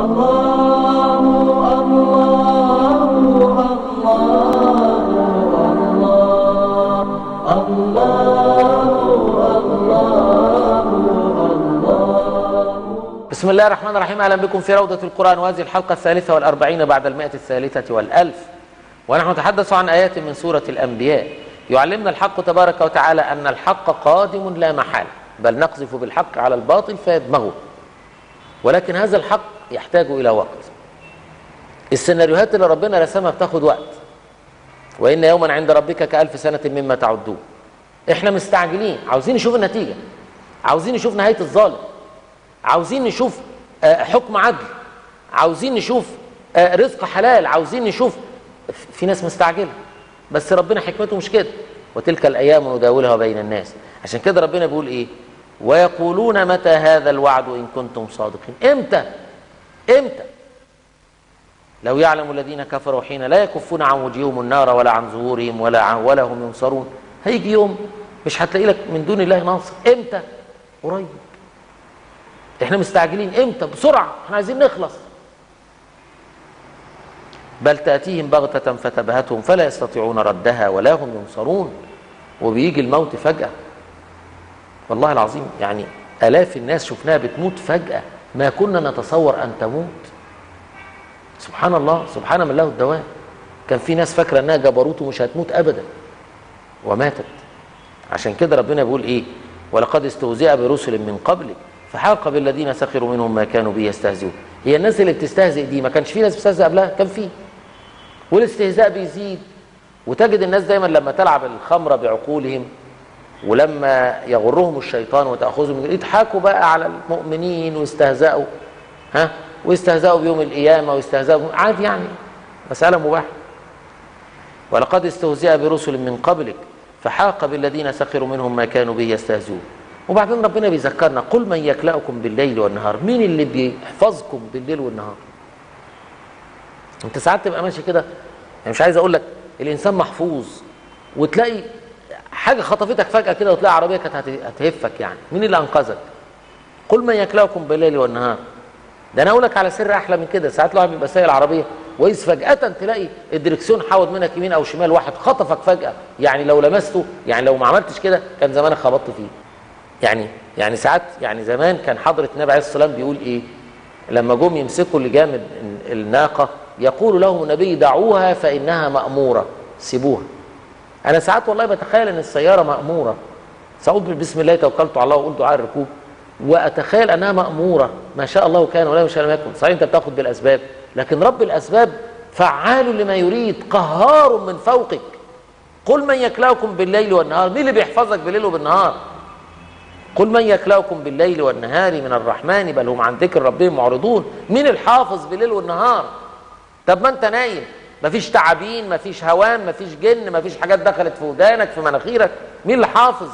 بسم الله الرحمن الرحيم أهلا بكم في روضة القرآن وهذه الحلقة الثالثة والأربعين بعد المائة الثالثة والألف ونحن نتحدث عن آيات من سورة الأنبياء يعلمنا الحق تبارك وتعالى أن الحق قادم لا محالة بل نقذف بالحق على الباطل فيدمغه ولكن هذا الحق يحتاج إلى وقت السيناريوهات اللي ربنا رسمها بتاخد وقت وإن يوما عند ربك كألف سنة مما تعدون احنا مستعجلين عاوزين نشوف النتيجة عاوزين نشوف نهاية الظالم عاوزين نشوف آه، حكم عدل عاوزين نشوف آه، رزق حلال عاوزين نشوف في ناس مستعجله بس ربنا حكمته مش كده وتلك الايام نداولها بين الناس عشان كده ربنا بيقول ايه ويقولون متى هذا الوعد ان كنتم صادقين امتى امتى لو يعلم الذين كفروا حين لا يكفون عن وجوههم النار ولا عن ظهورهم ولا عن ولا هم ينصرون هيجي يوم مش هتلاقي لك من دون الله ناصر امتى قريب احنا مستعجلين امتى بسرعه احنا عايزين نخلص بل تاتيهم بغته فتبهتهم فلا يستطيعون ردها ولا هم ينصرون وبيجي الموت فجاه والله العظيم يعني الاف الناس شفناها بتموت فجاه ما كنا نتصور ان تموت سبحان الله سبحان من له الدوام كان في ناس فاكره انها جبروت ومش هتموت ابدا وماتت عشان كده ربنا بيقول ايه ولقد استهزئ برسل من قبلك فحاق بالذين سخروا منهم ما كانوا به يستهزئون هي الناس اللي بتستهزئ دي ما كانش في ناس بتستهزئ قبلها كان في والاستهزاء بيزيد وتجد الناس دايما لما تلعب الخمره بعقولهم ولما يغرهم الشيطان وتاخذهم يضحكوا بقى على المؤمنين ويستهزئوا ها ويستهزئوا بيوم القيامه ويستهزئوا عادي يعني مساله مباحه ولقد استهزئ برسل من قبلك فحاق بالذين سخروا منهم ما كانوا به يستهزئون وبعدين ربنا بيذكرنا قل من يكلأكم بالليل والنهار مين اللي بيحفظكم بالليل والنهار انت ساعات تبقى ماشي كده يعني مش عايز اقول لك الانسان محفوظ وتلاقي حاجه خطفتك فجاه كده وتلاقي عربيه كانت هت- هتهفك يعني مين اللي انقذك قل من يكلأكم بالليل والنهار ده انا اقول لك على سر احلى من كده ساعات الواحد بيبقى سايق العربيه واذ فجاه تلاقي الدركسيون حاود منك يمين او شمال واحد خطفك فجاه يعني لو لمسته يعني لو ما عملتش كده كان زمانك خبطت فيه يعني يعني ساعات يعني زمان كان حضرة النبي عليه الصلاة والسلام بيقول ايه لما جم يمسكوا لجام ال- الناقة يقول لهم النبي دعوها فإنها مأمورة سيبوها أنا ساعات والله بتخيل إن السيارة مأمورة سأقول بسم الله توكلت على الله وأقول دعاء الركوب وأتخيل أنها مأمورة ما شاء الله كان ولا ما شاء لم يكن صحيح أنت بتاخد بالأسباب لكن رب الأسباب فعال لما يريد قهار من فوقك قل من يكلأكم بالليل والنهار مين اللي بيحفظك بالليل وبالنهار قل من يكلأكم بالليل والنهار من الرحمن بل هم عن ذكر ربهم معرضون مين الحافظ بالليل والنهار طب ما انت نايم مفيش تعابين مفيش هوام مفيش جن مفيش حاجات دخلت في ودانك في مناخيرك مين اللي حافظ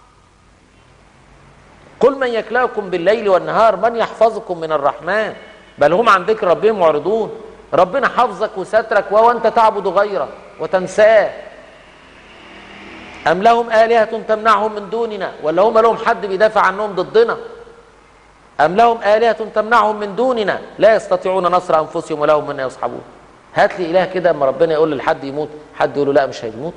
قل من يكلأكم بالليل والنهار من يحفظكم من الرحمن بل هم عن ذكر ربهم معرضون ربنا حفظك وسترك وانت تعبد غيره وتنساه أم لهم آلهة تمنعهم من دوننا ولا هم لهم حد بيدافع عنهم ضدنا أم لهم آلهة تمنعهم من دوننا لا يستطيعون نصر أنفسهم ولا هم منا يصحبون هات لي إله كده أما ربنا يقول لحد يموت حد يقول له لا مش هيموت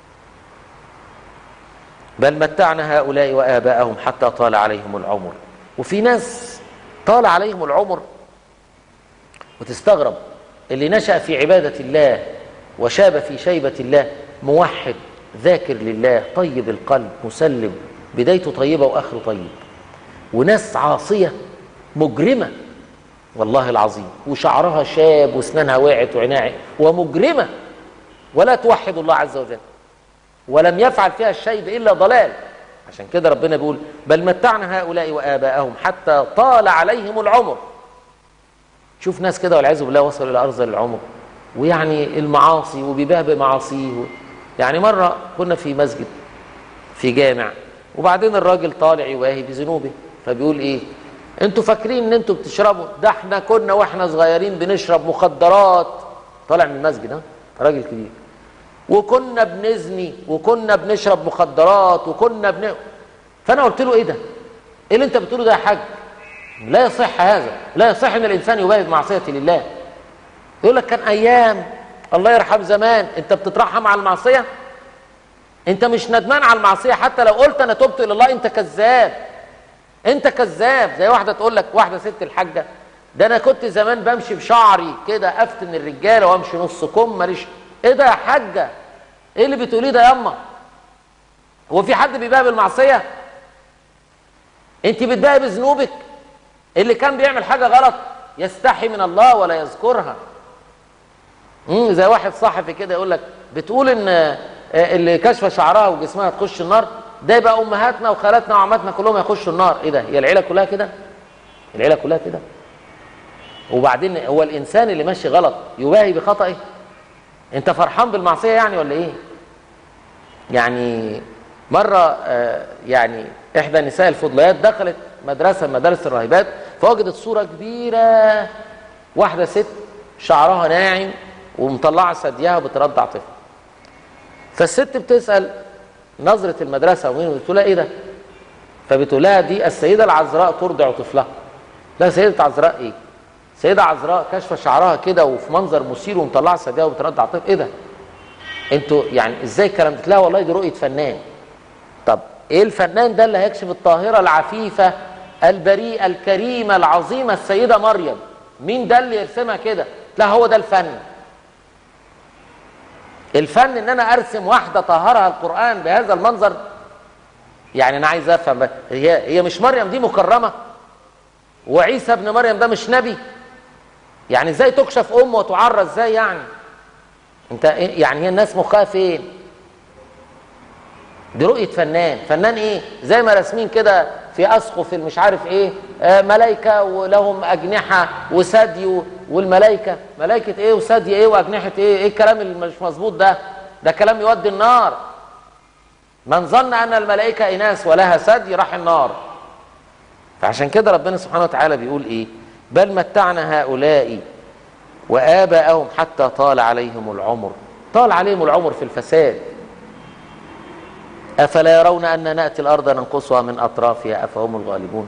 بل متعنا هؤلاء وآباءهم حتى طال عليهم العمر وفي ناس طال عليهم العمر وتستغرب اللي نشأ في عبادة الله وشاب في شيبة الله موحد ذاكر لله طيب القلب مسلم بدايته طيبة وآخره طيب وناس عاصية مجرمة والله العظيم وشعرها شاب واسنانها وقعت وعينها ومجرمة ولا توحد الله عز وجل ولم يفعل فيها الشيب إلا ضلال عشان كده ربنا بيقول بل متعنا هؤلاء وآباءهم حتى طال عليهم العمر شوف ناس كده والعياذ بالله وصلوا إلى أرذل العمر ويعني المعاصي وبيباه بمعاصيه يعني مرة كنا في مسجد في جامع وبعدين الراجل طالع يواهي بذنوبه فبيقول ايه انتوا فاكرين ان انتوا بتشربوا ده احنا كنا واحنا صغيرين بنشرب مخدرات طالع من المسجد ها راجل كبير وكنا بنزني وكنا بنشرب مخدرات وكنا بن فانا قلت له ايه ده ايه اللي انت بتقوله ده يا حاج لا يصح هذا لا يصح ان الانسان يباهي بمعصيه لله يقول لك كان ايام الله يرحم زمان انت بتترحم على المعصيه انت مش ندمان على المعصيه حتى لو قلت انا تبت الى الله انت كذاب انت كذاب زي واحده تقول لك واحده ست الحاجه ده انا كنت زمان بمشي بشعري كده افتن الرجاله وامشي نص كم ماليش ايه ده يا حاجه ايه اللي بتقوليه ده ياما هو في حد بيباهي بالمعصيه انت بتباهي بذنوبك اللي كان بيعمل حاجه غلط يستحي من الله ولا يذكرها امم زي واحد صحفي كده يقول لك بتقول ان اللي كشف شعرها وجسمها تخش النار ده يبقى امهاتنا وخالاتنا وعماتنا كلهم يخشوا النار ايه ده هي العيله كلها كده العيله كلها كده وبعدين هو الانسان اللي ماشي غلط يباهي بخطئه انت فرحان بالمعصيه يعني ولا ايه يعني مره آه يعني احدى النساء الفضليات دخلت مدرسه من مدارس الراهبات فوجدت صوره كبيره واحده ست شعرها ناعم ومطلعه ثديها وبترضع طفل فالست بتسال نظره المدرسه ومين بتقول لها ايه ده فبتقول لها دي السيده العذراء ترضع طفلها لا سيده عذراء ايه سيده عذراء كاشفه شعرها كده وفي منظر مثير ومطلعه ثديها وبترضع طفل ايه ده انتوا يعني ازاي الكلام ده لا والله دي رؤيه فنان طب ايه الفنان ده اللي هيكشف الطاهره العفيفه البريئه الكريمه العظيمه السيده مريم مين ده اللي يرسمها كده لا هو ده الفن الفن ان انا ارسم واحده طهرها القران بهذا المنظر يعني انا عايز افهم هي هي مش مريم دي مكرمه وعيسى ابن مريم ده مش نبي يعني ازاي تكشف ام وتعرى ازاي يعني انت يعني هي الناس مخها فين دي رؤيه فنان فنان ايه زي ما راسمين كده في اسقف مش عارف ايه آه ملائكه ولهم اجنحه وثدي والملائكه ملائكه ايه وثدي ايه واجنحه ايه ايه الكلام اللي مش مظبوط ده ده كلام يودي النار من ظن ان الملائكه اناث ولها ثدي راح النار فعشان كده ربنا سبحانه وتعالى بيقول ايه بل متعنا هؤلاء واباءهم حتى طال عليهم العمر طال عليهم العمر في الفساد أفلا يرون أن نأتي الأرض ننقصها من أطرافها أفهم الغالبون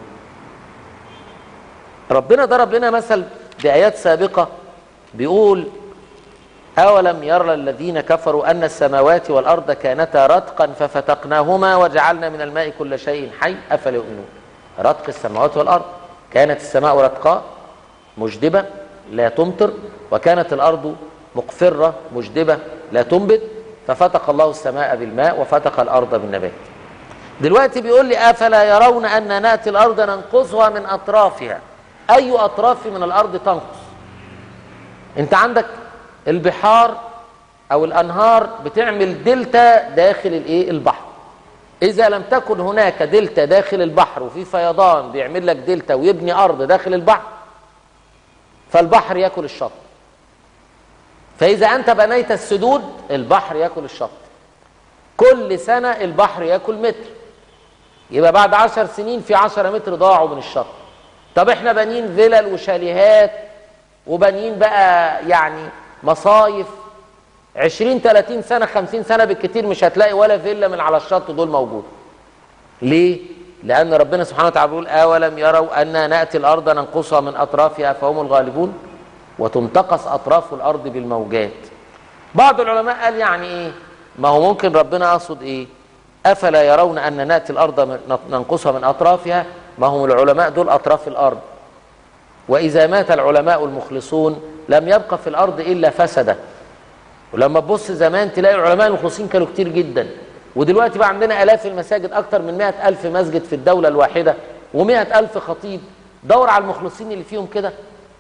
ربنا ضرب لنا مثل بآيات سابقة بيقول أولم يرى الذين كفروا أن السماوات والأرض كانتا رتقا ففتقناهما وجعلنا من الماء كل شيء حي أفلا يؤمنون رتق السماوات والأرض كانت السماء رتقاء مجدبة لا تمطر وكانت الأرض مقفرة مجدبة لا تنبت ففتق الله السماء بالماء وفتق الارض بالنبات دلوقتي بيقول لي افلا يرون ان ناتي الارض ننقصها من اطرافها اي اطراف من الارض تنقص انت عندك البحار او الانهار بتعمل دلتا داخل الايه البحر اذا لم تكن هناك دلتا داخل البحر وفي فيضان بيعمل لك دلتا ويبني ارض داخل البحر فالبحر ياكل الشط فإذا أنت بنيت السدود البحر يأكل الشط كل سنة البحر يأكل متر يبقى بعد عشر سنين في عشرة متر ضاعوا من الشط طب احنا بانيين فيلل وشاليهات وبانيين بقى يعني مصايف عشرين تلاتين سنة خمسين سنة بالكتير مش هتلاقي ولا فيلا من على الشط دول موجود ليه؟ لأن ربنا سبحانه وتعالى بيقول أولم يروا أن نأتي الأرض ننقصها من أطرافها فهم الغالبون وتنتقص اطراف الارض بالموجات بعض العلماء قال يعني ايه ما هو ممكن ربنا يقصد ايه افلا يرون ان ناتي الارض ننقصها من اطرافها ما هم العلماء دول اطراف الارض واذا مات العلماء المخلصون لم يبقى في الارض الا فسده ولما تبص زمان تلاقي العلماء المخلصين كانوا كتير جدا ودلوقتي بقى عندنا الاف المساجد اكتر من مئة الف مسجد في الدوله الواحده ومئة الف خطيب دور على المخلصين اللي فيهم كده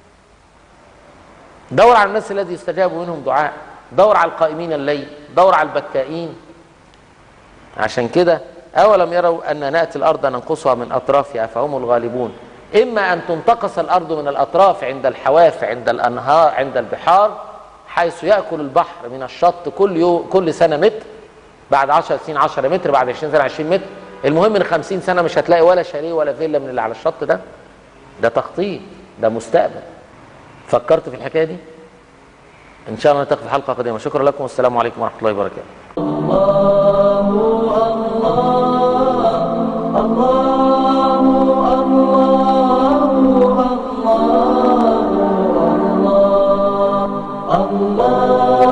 دور على الناس الذي يستجاب منهم دعاء دور على القائمين الليل دور على البكائين عشان كده أولم يروا أن نأتي الأرض ننقصها من أطرافها فهم الغالبون إما أن تنتقص الأرض من الأطراف عند الحواف عند الأنهار عند البحار حيث يأكل البحر من الشط كل يوم كل سنة متر بعد 10 سنين 10 متر بعد 20 سنة 20 متر المهم ان 50 سنة مش هتلاقي ولا شاليه ولا فيلا من اللي على الشط ده ده تخطيط ده مستقبل فكرت في الحكايه دي ان شاء الله نلتقي في حلقه قادمه شكرا لكم والسلام عليكم ورحمه الله وبركاته الله الله الله الله الله